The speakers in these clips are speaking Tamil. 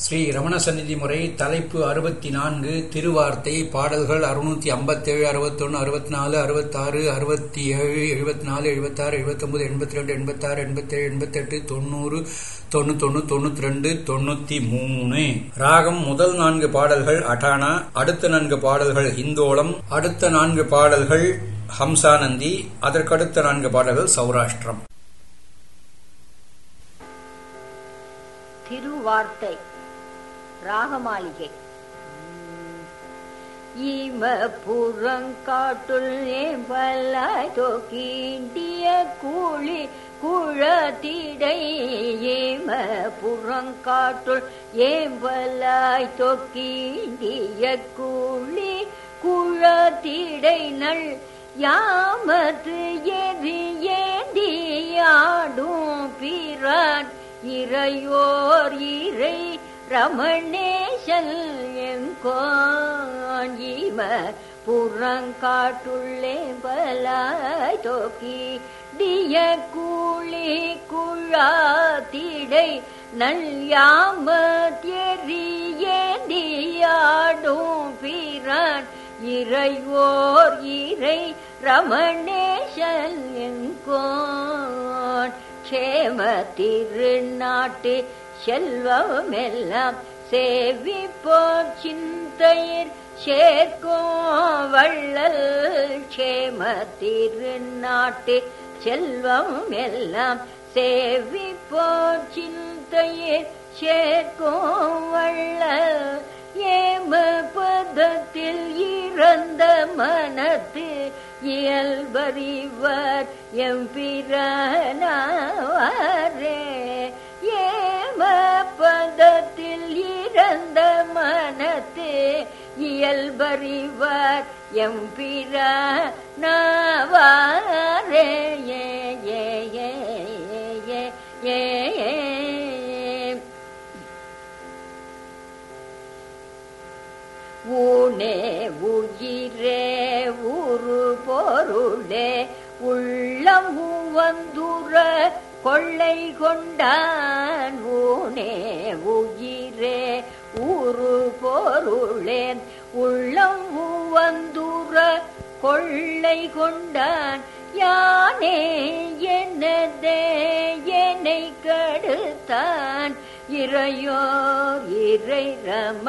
ஸ்ரீ ரமண சந்நிதி முறை தலைப்பு அறுபத்தி நான்கு திருவார்த்தை பாடல்கள் அறுநூத்தி ஐம்பத்தேழு அறுபத்தொன்னு அறுபத்தி நாலு அறுபத்தாறு அறுபத்தி ஏழு எழுபத்தி நாலு எழுபத்தாறு எழுபத்தொன்பது எண்பத்தி ரெண்டு எண்பத்தாறு எண்பத்தேழு எண்பத்தெட்டு தொண்ணூறு தொண்ணூத்தொன்னு தொண்ணூத்தி ரெண்டு தொண்ணூத்தி மூணு ராகம் முதல் நான்கு பாடல்கள் அட்டானா அடுத்த நான்கு பாடல்கள் இந்தோளம் அடுத்த நான்கு பாடல்கள் ஹம்சானந்தி அதற்கடுத்த நான்கு பாடல்கள் சௌராஷ்டிரம் திருவார்த்தை ராகமாளிகை ஈம புறங்காட்டுள் ஏம்பலாய் தோக்கீண்டிய கூலி குழத்திடை ஏம புறங்காட்டுள் ஏம்பலாய் தொக்கீண்டிய கூலி குழத்திடை நள் யாமத்து எரி ஏந்தியாடும் பிறான் இறையோர் இறை ரமணேசல் எங்கோஞ்சிம புறங்காட்டுள்ளே பலாய் தோக்கி டிய கூலி குழாத்திடை நல்யாம தெரியேந்தியாடும் பிறான் இறையோர் இறை ரமணேசல் எங்கோன் க்ஷேம திருநாட்டு செல்வமெல்லாம் சேவிப்போ சிந்தையில் சேர்க்கோ வள்ளல் க்ஷேம திருநாட்டு செல்வம் எல்லாம் சேவிப்போ சிந்தையில் சேர்க்கோ வள்ளல் ஏம பதத்தில் இறந்த மனத்து இயல்பறிவர் எம்பிரானே ஏம பதத்தில் இறந்த மனத்து இயல்பறிவர் எம்பிரானே ஏ ஏ ஏ ஏ ஏ ஊனே உயிரே உரு பொருளே உள்ளம் வந்துற கொள்ளை கொண்டான் ஊனே உயிரே உரு பொருளே உள்ளம் வந்துற கொள்ளை கொண்டான் யானே என்னதே என்னை கடுத்தான் இறையோர் இறை ரம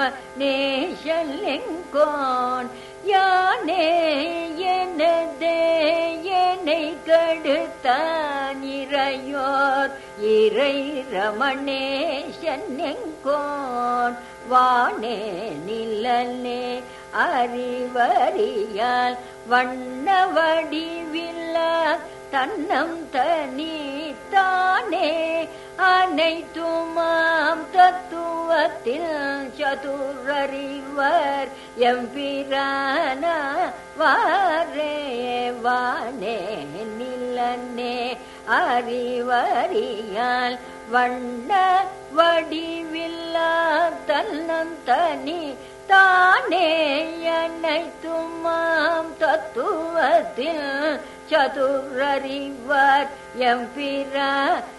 நேஷலெங்கோன் யானே எனதே என்னை கடுத்தான் இறையோர் இறை ரமணேஷன் எங்கோன் வானே நிலனே அறிவறியால் வண்ண வடிவில்லா தன்னம் தனி தானே அனைத்துமாம் தத்துவத்தில் சதுரறிவர் எம்பிரான வாரே வானே நிலனே அறிவறியால் வண்ண வடிவில்லா தன்னம் தனி தானே அனைத்துமாம் தத்துவத்தில் சதுரறிவர் எம்பிரா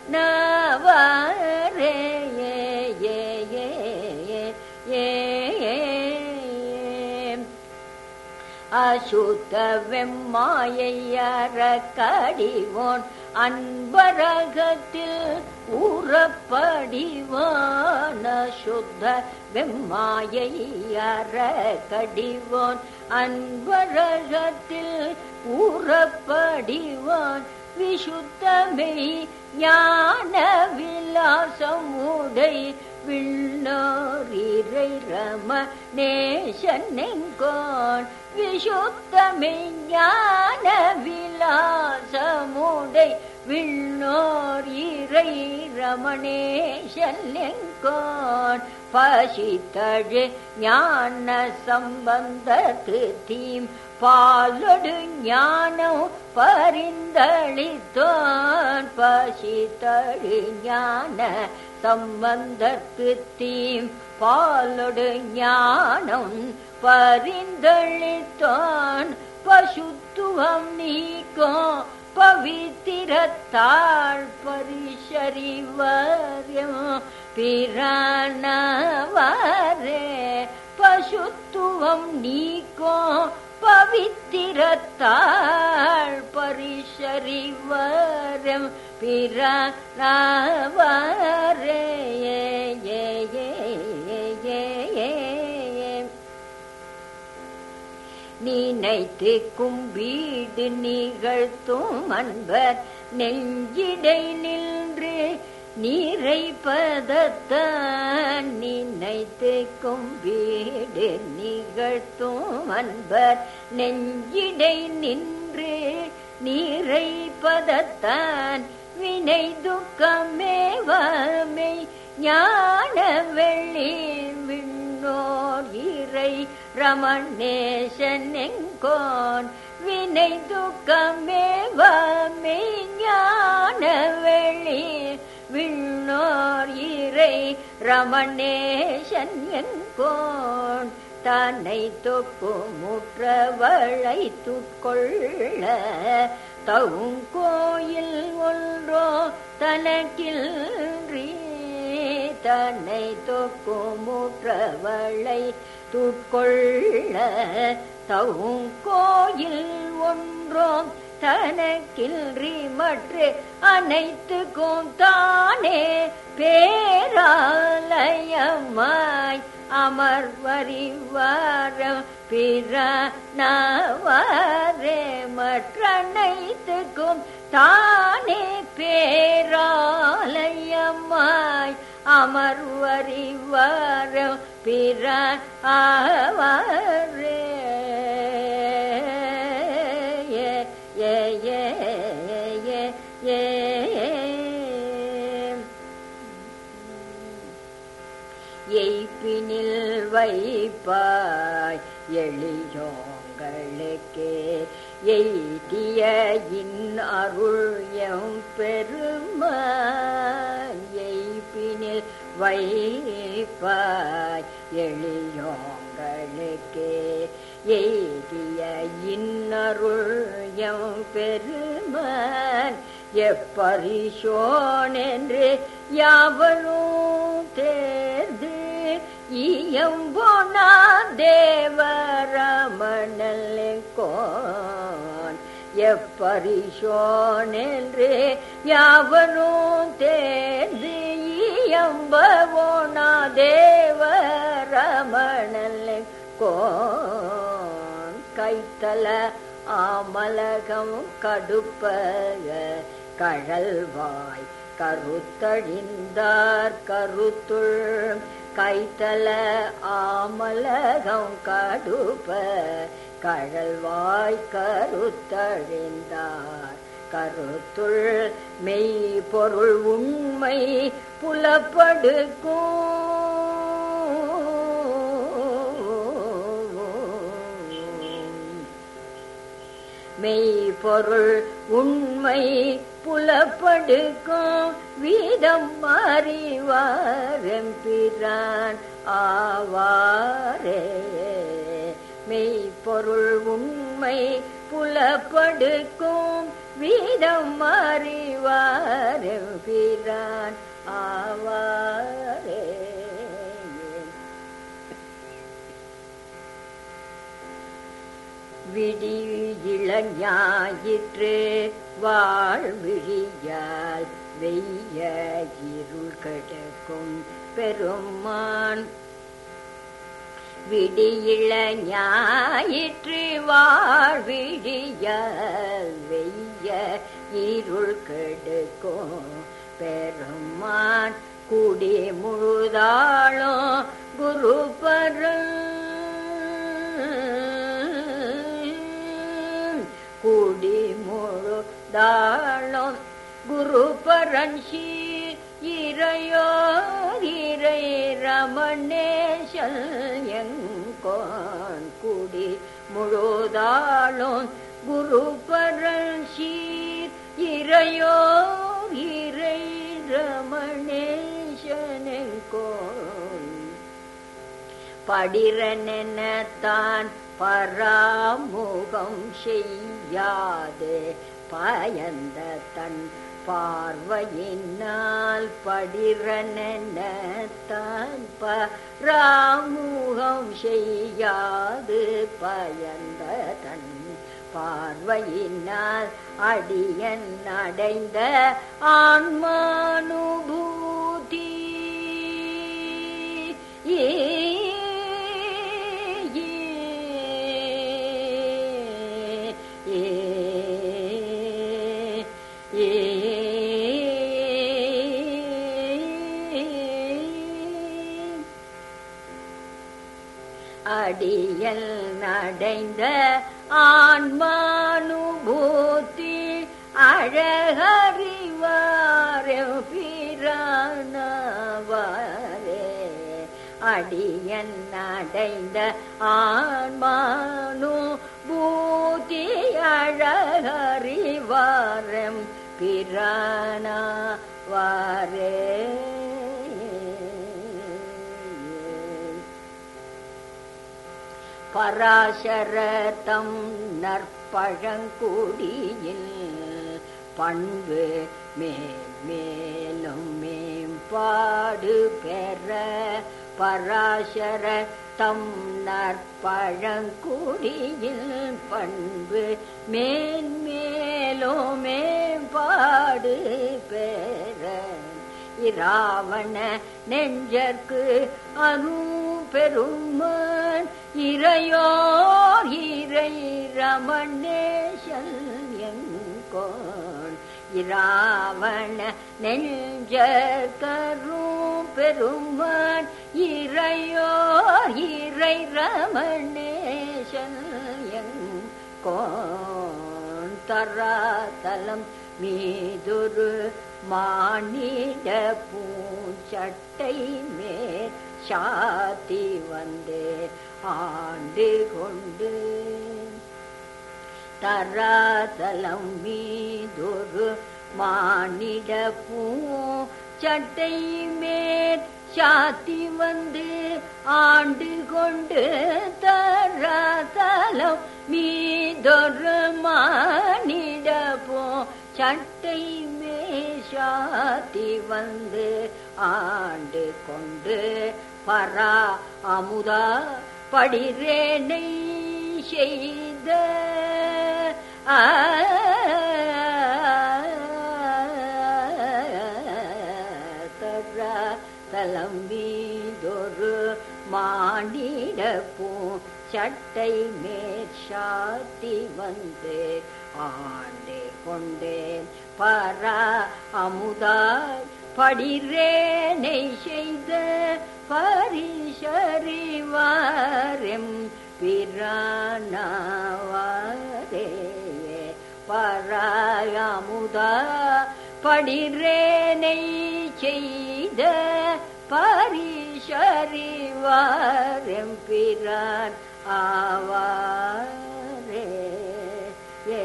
நவரே ஏ ஏ ஏ ஏ அசுத்த வெம்மாயையற கடிவோன் அன்பரகத்தில் ஊறப்படிவான் அசுத்த வெம்மாயையற கடிவோன் அன்பரகத்தில் ஊறப்படிவான் விசுத்தமை ஞான விலாசம் உடை விண்ணோரிரை ரம நேசனெங்கோன் விசுத்தமை ஞான விலாசமுடை விண்ணோர் இறை ரமணேசன் பசித்தழு ஞான சம்பந்தத்து தீம் பாலொடு ஞானம் பரிந்தளித்தோன் பசித்தழு ஞான சம்பந்தற்கு தீம் பாலொடு ஞானம் பரிந்தளித்தோன் பசுத்துவம் நீக்கும் பவித்திரத்தாள் பரிசறிவரியம் பிரானவரே பசுத்துவம் நீக்கும் பவித்திரத்தாள் பரிசறிவரம் பிறவரே நினைத்து கும்பீடு நிகழ்த்தும் அன்பர் நெஞ்சிடை நின்று நீரை பதத்தான் நினைத்து கும்பீடு நிகழ்த்தும் அன்பர் நெஞ்சிடை நின்று நீரை பதத்தான் வினை துக்கமேவமை ஞான வெள்ளி விண்ணோர் இறை ரமணேசன் எங்கோன் வினை துக்கமேவமை ஞான வெள்ளி விண்ணோர் இறை ரமணேசன் எங்கோன் தன்னை தொக்கு முற்றவளை துட்கொள்ள தவும் கோயில் ஒன்றோ தனக்கில்றி தன்னை தொக்கு முற்றவளை துட்கொள்ள தவும் கோயில் ஒன்றோ தனக்கில்றி மற்ற அனைத்துக்கும் தானே பேராலயமாய் அமர்வரிவாரம் பிறனவரே மற்ற அனைத்துக்கும் தானே பேராலயமாய் அமர்வரிவாரம் பிற அவரே ஏ ஏ ஏ ஏ ஏ எய்ப்பினில் வைப்பாய் எளியோங்களுக்கே எய்திய இன் அருள் எம் பெருமான் எய்ப்பினில் வைப்பாய் எளியோங்களுக்கே எய்திய இன்னருள் எம் பெருமான் எப்பரிசோன் என்று யாவரும் தேர்ந்து இயம்போனா தேவரமணல் கோன் எப்பரிசோன் என்று யாவரும் தேர்ந்து இயம்பவோனா தேவரமணல் கோன் கைத்தல ஆமலகம் கடுப்பக கழல்வாய் கருத்தழிந்தார் கருத்துள் கைத்தல ஆமலகம் கடுப்ப கழல்வாய் கருத்தழிந்தார் கருத்துள் மெய் பொருள் உண்மை புலப்படுக்கும் மெய் பொருள் உண்மை புலப்படுக்கும் வீதம் அறிவாரம் பிரான் ஆவாரே மெய் பொருள் உண்மை புலப்படுக்கும் வீதம் அறிவாரம் பிரான் ஆவாரே விடியிள ஞாயிற்று வாழ்விழியால் வெய்ய இருள் கிடக்கும் பெருமான் விடியிள ஞாயிற்று வாழ்விழியால் வெய்ய இருள் கெடுக்கும் பெருமான் குடி முழுதாளும் குருபரன் குடி முழுதாளும் குருபரன் ஸ்ரீ இறையோ இறை ரமணேசல் எங்கோன் குடி முழுதாளும் குருபரன் சீர் இறையோ இறை ரமணேசனெங்கோன் படிரனெனத்தான் பராமுகம் செய்யாது பயந்த தன் பார்வையினால் படிரனத்தான் பராமுகம் செய்யாது பயந்த தன் பார்வையினால் அடியன் அடைந்த ஆன்மானுபூதி ஏ அடியல் நடைந்த ஆன்மானுபூதி அழகறிவாரே பிரானவாரே அடியன் அடைந்த ஆன்மானு பூதி அழகறிவாரம் பிரானவாரே பராசரதம் நற்பழங்குடியில் பண்பு மேலும் மேம்பாடு பெற பராசர தம் நற்பழங்குடியில் பண்பு மேன்மேலோ மேம்பாடு பெற இராவண நெஞ்சற்கு அனு பெருமான் இறையோர் இறை ரமணேசன் எங்கோன் இராவண நெஞ்சரும் பெருமான் இறையோர் இறை ரமணேசன் எங்கோன் தராதலம் மீதொரு மானிட பூச்சட்டை மேல் சாத்தி வந்து ஆண்டு கொண்டு தராதலம் மீதொரு மானிட பூ சட்டை மேற் சாத்தி வந்து ஆண்டு கொண்டு தராதலம் மீதொரு மானிட பூ சட்டை மேஷாத்தி வந்து ஆண்டு கொண்டு பரா அமுதா படிரேனை செய்த தலம்பீதொரு மானிட பூ சட்டை மேற்சாத்தி வந்து ஆண்டு கொண்டேன் பரா அமுதாய் படிரேனை செய்த பரிசறிவாரெம் பிரானவாரே பராயமுதா படிரேனை செய்த பரிசறிவாரெம் பிரான் ஆவாரே ஏ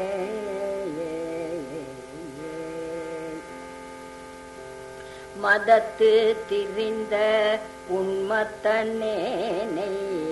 மதத்து திரிந்த உண்மத்தனேனை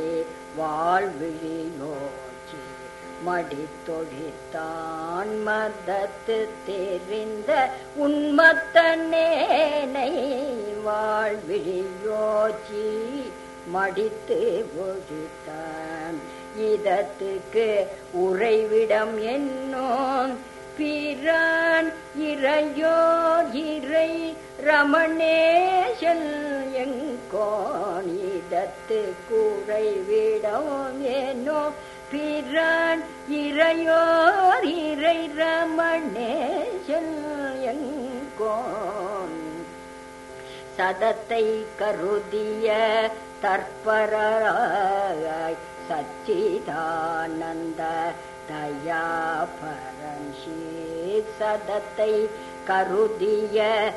வாழ்விழியோச்சி மடித்தொழித்தான் மதத்து தெரிந்த உண்மத்தனேனை வாழ்விழியோச்சி மடித்து ஒழித்தான் இதத்துக்கு உறைவிடம் என்னோன் பிரான் இறையோர் இறை ரமணேசன் எங்கோன் இதத்து குறைவிடம் ஏனோ பிரான் இறையோர் இறை ரமணேசன் எங்கோன் சதத்தை கருதிய தற்பராய் சச்சிதானந்த தயாபரன் ஸ்ரீ சதத்தை கருதிய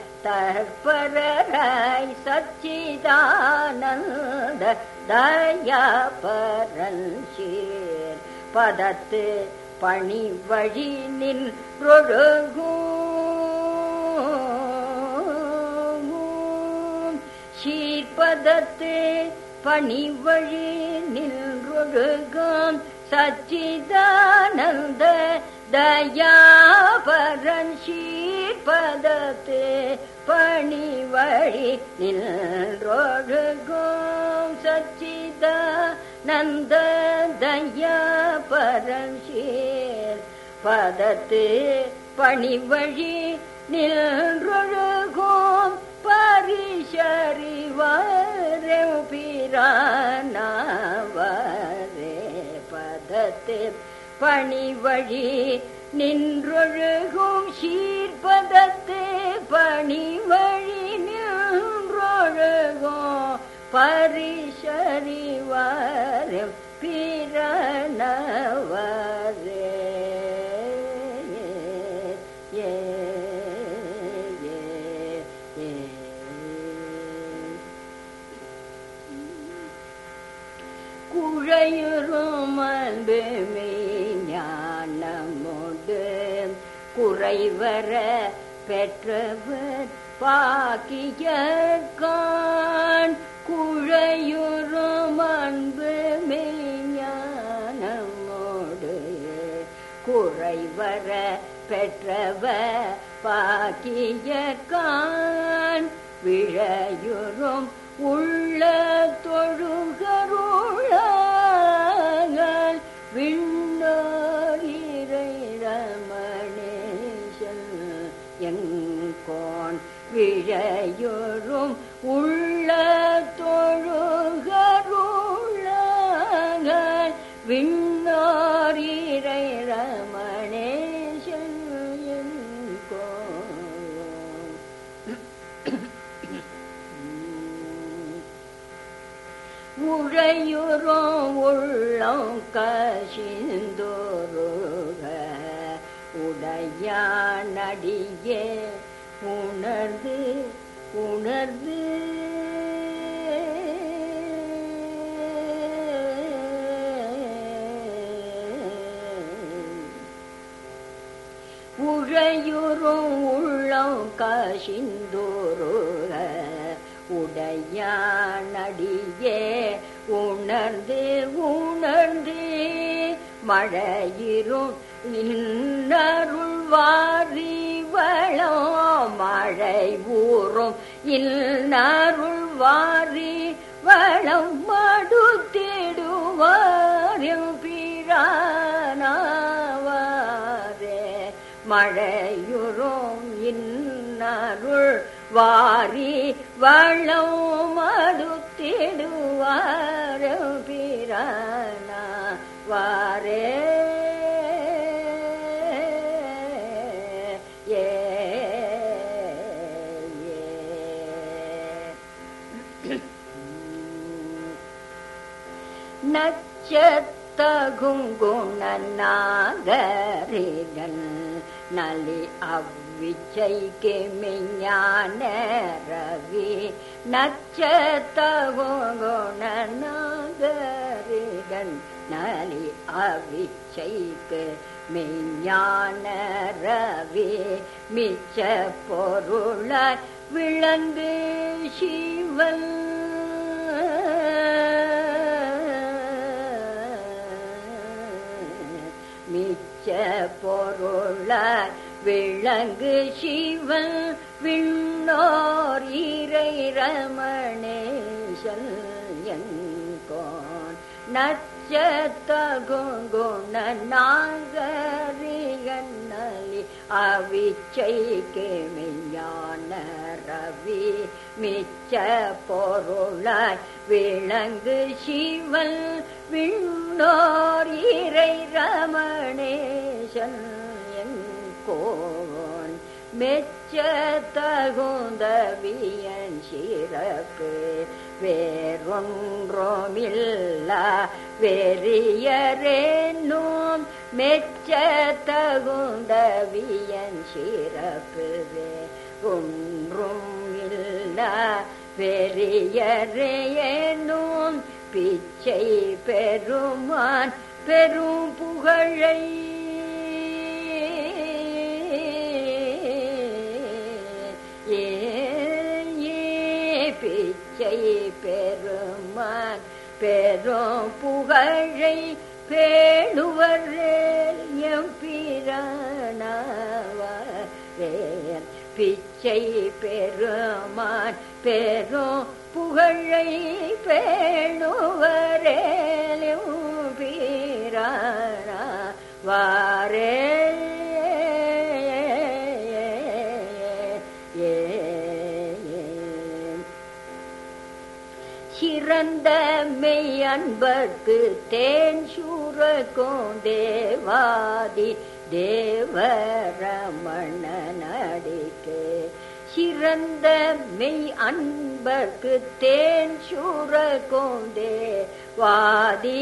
தற்பராய் சச்சிதானந்த தயாபரன் சீர் பதத்து பணி வழி நின்றொழுகும் சீர்பதத்து பணி வழி நின்றொழுகும் சச்சிதானந்த தயாபரன் சீர்பதத்து பணி வழி நின்றொழுகும் சச்சித நந்த தயாபரன் சீர் பதத்து பணி வழி நின்றொழுகும் பரிசறிவாரே பிரானவரே பதத்து பணி வழி நின்றொழுகும் சீர்பதத்து பணி வழி நின்றொழுகும் பரிசறிவாரே பிரணவரே ஏ ஏ ஏ குழையுறும் அன்பு ஞானமோடு குறைவர பெற்றவர் பாக்கியற்கான் குழையுறும் அன்பு ஞானமோடு குறைவர பெற்றவ பாக்கியற்கான் விழையுறும் உள்ள தொழுகருளால் விண்ணோரிரை ரமணேசன் எங்கோன் விழையுறும் உள்ள தொழுகருளால் விண்ணோரிரை ரமணேசன் எங்கோன் உழையுறும் உள்ளம் கசிந்தோருக உடையானடியே உணர்ந்து உணர்ந்து உழையுறும் உள்ளம் கசிந்தோருக உடையானடியே உணர்ந்து உணர்ந்து மழையிரும் இன்னருள் வாரி வளம் மழை ஊறும் இன்னருள் வாரி வளம் மடுத்திடுவாரில் பிரானாவாரே மழையுறும் இன்னருள் வாரி வளம் மடுத்திடுவார பிரானா வாரே ஏ நச்சத்தகும் குணநாகரிகள் நலி அவ்விச்சைக்கு மெஞ்ஞான ரவி நச்சத்தகும் குணநாகரிகள் நலி அவிச்சைக்கு மெய்ஞான ரவி மிச்ச பொருளாய் விளங்கு சிவன் மிச்ச பொருளாய் விளங்கு சிவன் விண்ணோர் இறை ரமணேசன் எங்கோன் நச்சத்தகுங்குண நாகரிகன்னலி அவிச்சைக்கு மெய்ஞான ரவி மிச்ச பொருளாய் விளங்கு சிவன் விண்ணோர் இறை ரமணேசன் எங்கோன் மெச்ச தகுந்தவியன் சிறப்பு வேறொன்றோமில்லா வெறியரேனும் மெச்ச தகுந்தவியன் சிறப்பு ஒன்றும் இல்லா பெரியரேனும் பிச்சை பெருமான் பெரும் புகழை ஏ ஏ பிச்சை பெருமான் பெரும் புகழை பேணுவர் பிரணவாரே பிச்சை பெருமான் பெரும் புகழை பேணுவரேலும் பீரானா வாரே ஏ சிறந்த மெய் அன்பர்க்கு தேன் சூரக்கும் தேவாதி தேவரமண நடிக்கு சிறந்த மெய் அன்பர்க்கு தேன் சூரக்கும் தேவாதி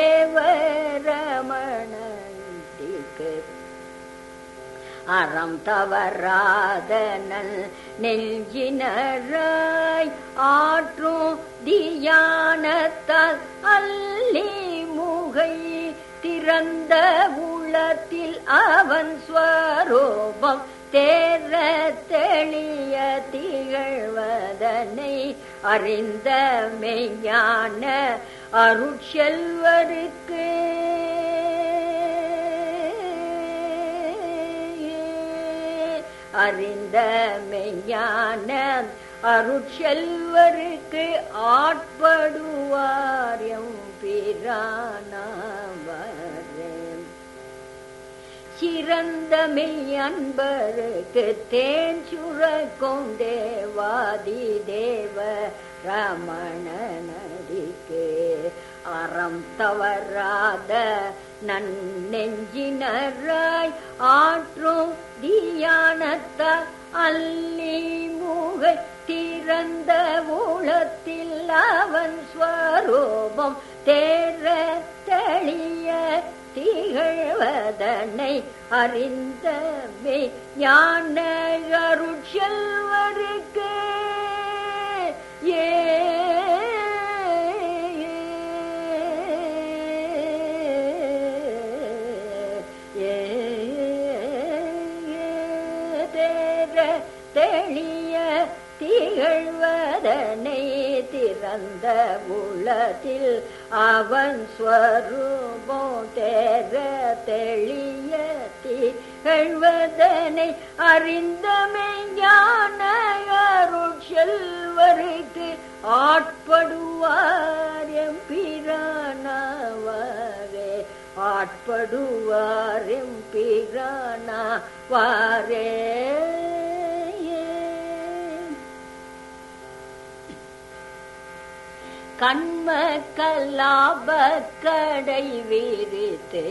தேவரமண நடிக்கு அறம் தவறாதனல் நெஞ்சினராய் ஆற்றும் தியானத்தால் அல்லி முகை திறந்த உள்ளத்தில் அவன் ஸ்வரூபம் தேர தெளிய திகழ்வதனை அறிந்த மெய்ஞான அருட்செல்வருக்கு அறிந்த மெய்ஞான அருட்செல்வருக்கு ஆட்படுவார் எம் பிரானாவரேன் சிறந்த மெய் அன்பருக்கு தேன் சுரக்கும் தேவாதி தேவ ரமண நடிக்கு அறம் தவறாத நன்னெஞ்சினராய் ஆற்றும் தியானத்தால் அல்லி முகை திறந்த ஊழத்தில் அவன் ஸ்வரூபம் தேர தெளிய திகழ்வதனை அறிந்த மே ஞான அருட்செல்வருக்கு ஏ தெளிய திகழ்வதனை திறந்த உள்ளத்தில் அவன் ஸ்வரூபோ தேர தெளிய திகழ்வதனை அறிந்தமே ஞான அருட்செல்வருக்கு ஆட்படுவார் எம்பிரானவரே ஆட்படுவார் எம்பிரானா வாரே கண்ம கல்லாப கடை விரித்தே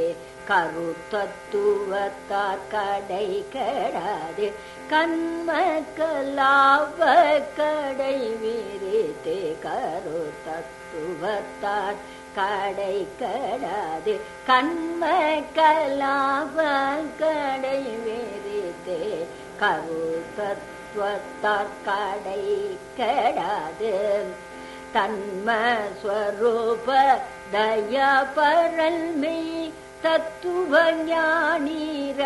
கருத்தத்துவத்தார் கடை கடாது கண்ம கல்லாப கடை விரித்தே கருத்தத்துவத்தார் கடை கடாது கண்ம கலாப கடை விரித்தே கருத்தத்துவத்தார் கடை கடாது தன்மஸ்வரூப தயபரல்மை தத்துவ ஞானி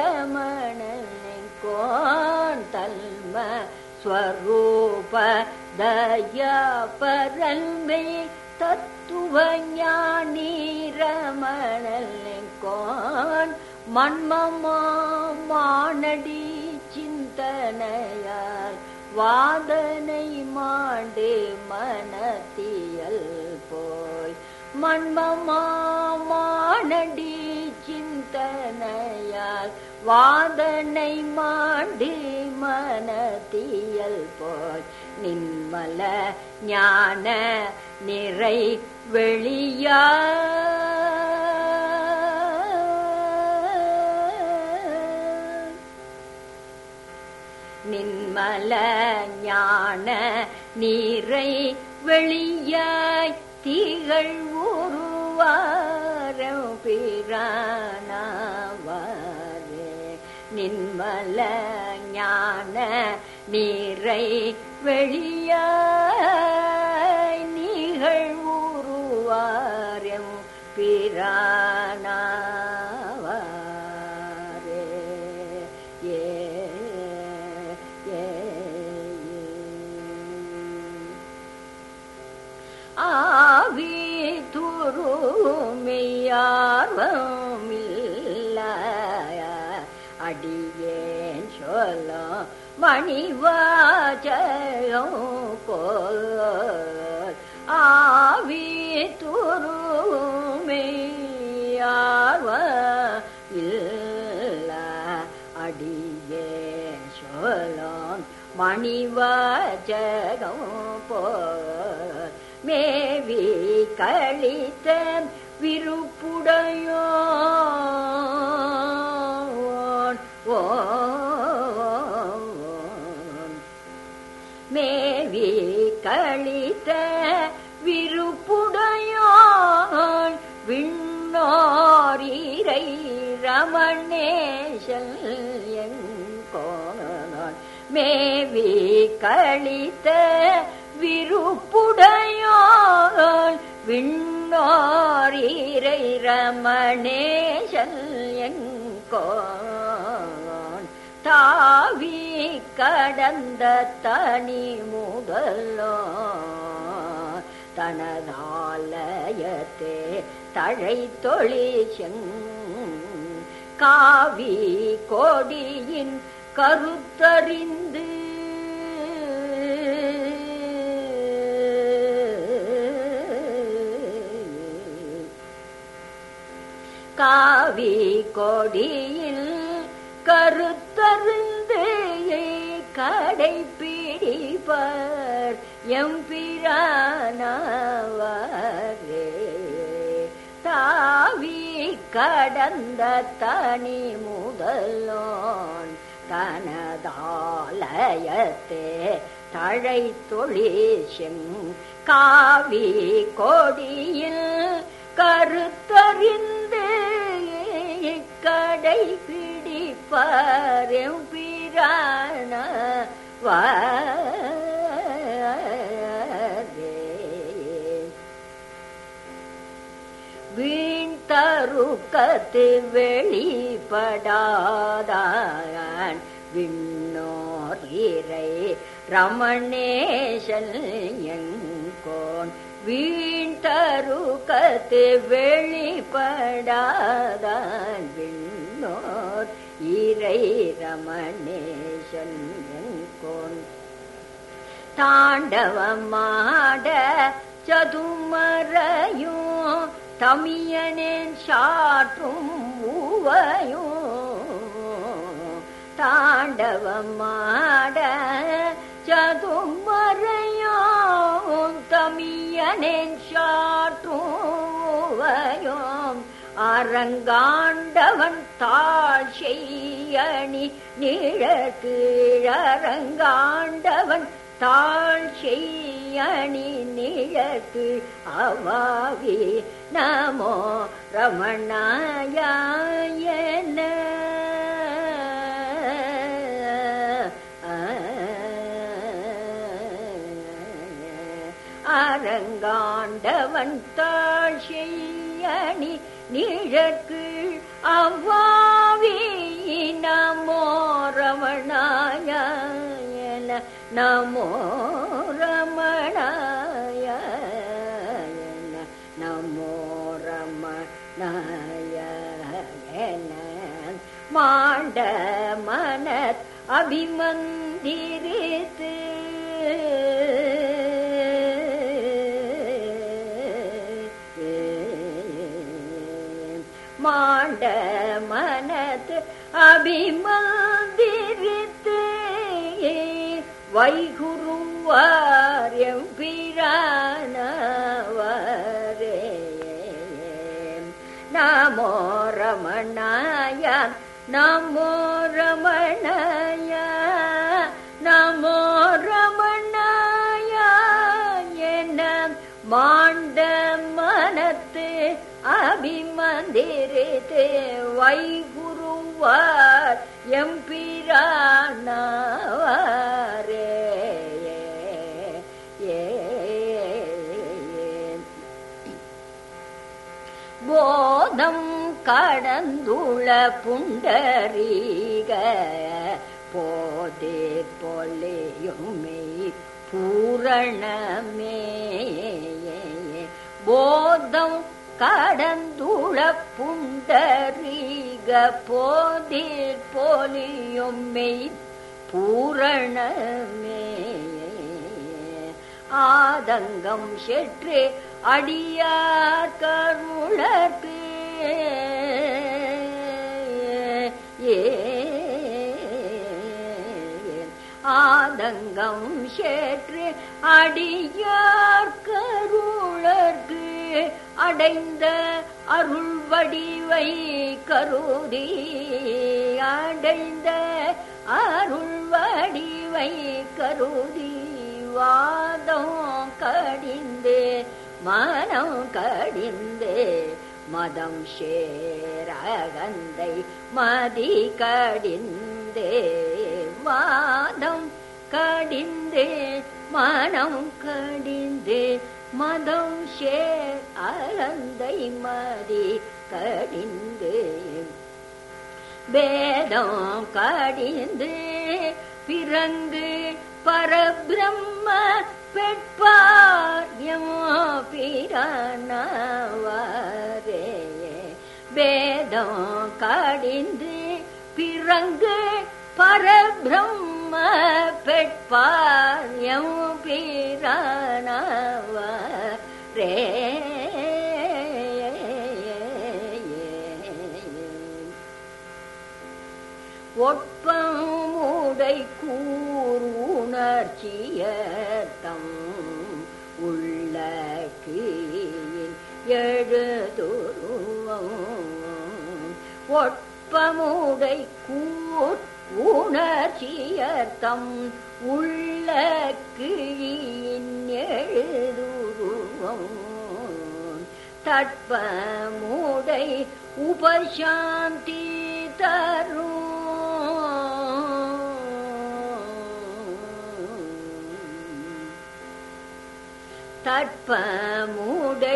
ரமணன் தன்ம ஸ்வரூப தயபரல்மை தத்துவ ஞானி ரமணன் கோன் மன்மமானடி சிந்தனையால் வாதனை மாண்டு மனத்தியல் போய் மன்மமானடி சிந்தனையால் வாதனை மாண்டு மனத்தியல் போய் நின்மல ஞான நிறை வெளியா நின்மல ஞான நீரை வெளியாய் திகழ் உருவாரம் பிரானாவாரே நின்மல ஞான நீரை வெளியாய் நிகழ் உருவாரம் பிரானாவாரே ஏ ஏ ஆவி துருமையார்வமில்ல அடியேன் சொல்லும் மணிவாஜகம் போல் ஆவி துருமையார்வ இல்ல அடியே சொல்லும் மணிவாஜகம் போல் மேவி கழித்த விருப்புடையோ மேவி கழித்த விருப்புடையோன் விண்ணோரீரை ரமணேசல் எங்கோனான் மேவி கழித்த விருப்புடையோன் விண்ணோரீரை ரமணேசல் எங்கோன் தாவி கடந்த தனி முதலோ தனதாலயத்தே தழை தொழிச்செங் காவி கோடியின் கருத்தறிந்து காவி கொடியில் கருத்தருந்து கடைப்பிடிப்பர் எம்பிரானவரே தாவி கடந்த தனி முதலோன் தனதாலயத்தே தழை தொழிசெங் காவி கொடியில் கருத்தறிந்து கடை பிடிப்பரும் பிரான வீண் தருக்கத்து வெளிப்படாதான் விண்ணோர் இறை ரமணேசன் எங்கோன் வீண் தருக்கத்து வெளிப்படாதான் விண்ணோர் இறை ரமணேசன் எங்கோன் தாண்டவமாட சதுமரையும் தமியனின் சாற்றும் ஊவையும் தாண்டவமாட சதுமரையும் தமியனின் சாற்றும் அரங்காண்டவன் தாழ் செய்யணி நிழக்கீழரங்காண்டவன் தாழ் செய்யணி நிழக்கு அவாவி நமோ ரமணாய அரங்காண்டவன் தாழ் செய்யணி நிழக்கு அவ்வாவி நமோ ரமணாய நமோ ரமணாய நமோ ரமணாய மாண்ட மனத் அபிமந்திரித்து மாண்ட மனத் அபிமந்திரித்து வைகுருவார் எம்பிரானவரே நமோ ரமணாய நமோ ரமணாய நமோ ரமணாய என மாண்ட மனத்து அபிமந்திரித்து வைகுருவார் எம்பிரானவரே போதம் கடந்துள புண்டரீக போதே பொல்லையுமே பூரணமே போதம் கடந்துள புண்டரீக போதில் போலியும் மெய் பூரணமே ஆதங்கம் செற்று அடியார் கருளர்க்கு ஏ ஆதங்கம் சேற்று அடியார் கருளர்க்கு அடைந்த அருள் வடிவை கருதி அடைந்த அருள் வடிவை கருதி வாதம் கடிந்து மனம் கடிந்து மதம் சேரகந்தை மதி கடிந்தே வாதம் கடிந்து மனம் கடிந்து மதம் சேர் அகந்தை மதி கடிந்து வேதம் கடிந்து பிறங்கு பரபிரம்ம பெட்பார்யம் பிரானவாரே வேதம் கடிந்து பிறங்கு பரபிரம்ம பெட்பார்யம் பிரானவாரே ஒட்பமுடை கூர் உணர்ச்சியத்தம் உள்ள கீழ் எழுதுருவம் ஒட்பமுடை கூர் உணர்ச்சியத்தம் உள்ள கிழியின் எழுதுருவம் தட்பமுடை உபசாந்தி தரும் தட்பமுடை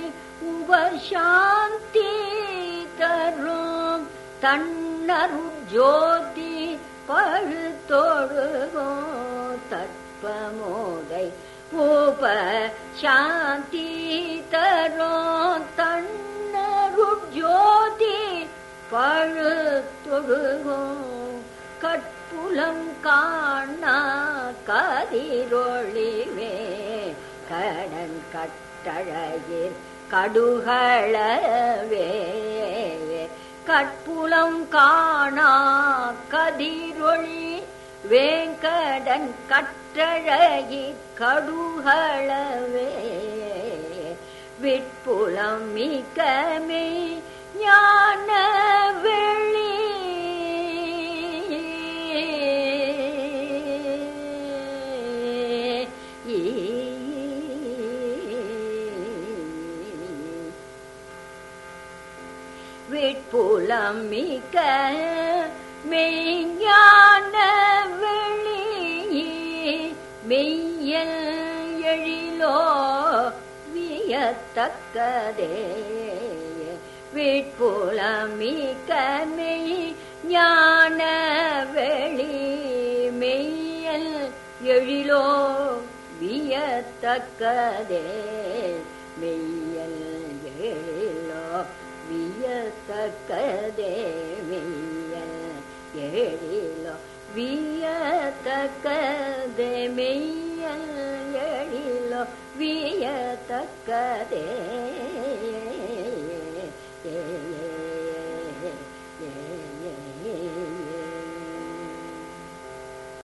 உபசாந்தி தரும் தன்னரு ஜோதி பழுத்தொழுகோ தட்பமுடை உப சாந்தி தரும் தன்னரு ஜோதி பழுத்தொழுகோ கட்புலம் காணா கதிரொளிவே கடன் கட்டழகிர் கடுகளவே கட்புலம் காணா கதிரொளி வேங்கடன் கட்டழகி கடுகளவே விட்புலம் மிக்கமே ஞான வெளி விட்புலம் மிக்க மெய்ஞான வெளி மெய்யல் எழிலோ வியத்தக்கதே விட்புலம் மிக்க மெய் ஞான வெளி மெய்யல் எழிலோ வியத்தக்கதே மெய்யல் எழிலோ வியத்தக்கதே மெய்யல் எழிலோ வியத்தக்கதே மெய்யல் எழிலோ வியத்தக்கதே